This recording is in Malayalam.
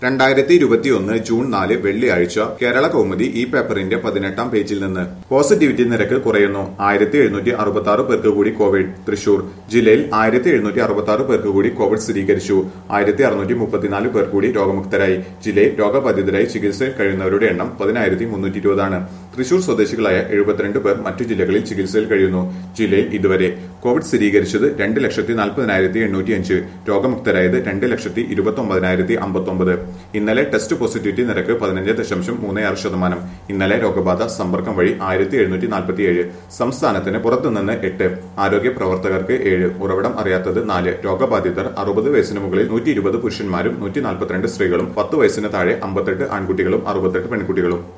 രണ്ടായിരത്തി ഇരുപത്തിയൊന്ന് ജൂൺ നാല് വെള്ളിയാഴ്ച കേരള കൗമുദി ഈ പേപ്പറിന്റെ പതിനെട്ടാം പേജിൽ നിന്ന് പോസിറ്റിവിറ്റി നിരക്ക് കുറയുന്നു ആയിരത്തി എഴുന്നൂറ്റി അറുപത്തി ആറ് പേർക്ക് കൂടി കോവിഡ് തൃശൂർ ജില്ലയിൽ ആയിരത്തി എഴുന്നൂറ്റി അറുപത്തി ആറ് പേർക്ക് കൂടി കോവിഡ് സ്ഥിരീകരിച്ചു ആയിരത്തി അറുന്നൂറ്റി മുപ്പത്തിനാല് പേർ കൂടി രോഗമുക്തരായി ജില്ലയിൽ രോഗബാധിതരായി ചികിത്സയിൽ കഴിയുന്നവരുടെ എണ്ണം പതിനായിരത്തി മുന്നൂറ്റി ഇരുപതാണ് തൃശൂർ സ്വദേശികളായ എഴുപത്തിരണ്ട് പേർ മറ്റു ജില്ലകളിൽ ചികിത്സയിൽ കഴിയുന്നു ജില്ലയിൽ ഇതുവരെ കോവിഡ് സ്ഥിരീകരിച്ചത് രണ്ട് ലക്ഷത്തി നാൽപ്പതിനായിരത്തി എണ്ണൂറ്റി അഞ്ച് രോഗമുക്തരായത് രണ്ട് ലക്ഷത്തി ഇരുപത്തി ഒമ്പതിനായിരത്തി അമ്പത്തൊമ്പത് ഇന്നലെ ടെസ്റ്റ് പോസിറ്റിവിറ്റി നിരക്ക് പതിനഞ്ച് ദശാംശം മൂന്ന് ആറ് ശതമാനം ഇന്നലെ രോഗബാധ സമ്പർക്കം വഴി ആയിരത്തി എഴുന്നൂറ്റി നാൽപ്പത്തിയേഴ് സംസ്ഥാനത്തിന് പുറത്തുനിന്ന് എട്ട് ആരോഗ്യ പ്രവർത്തകർക്ക് ഏഴ് ഉറവിടം അറിയാത്തത് നാല് രോഗബാധിതർ അറുപത് വയസ്സിന് മുകളിൽ നൂറ്റി ഇരുപത് പുരുഷന്മാരും നൂറ്റി നാൽപ്പത്തിരണ്ട് സ്ത്രീകളും പത്ത് വയസ്സിന് താഴെ അമ്പത്തെട്ട് ആൺകുട്ടികളും അറുപത്തെട്ട് പെൺകുട്ടികളും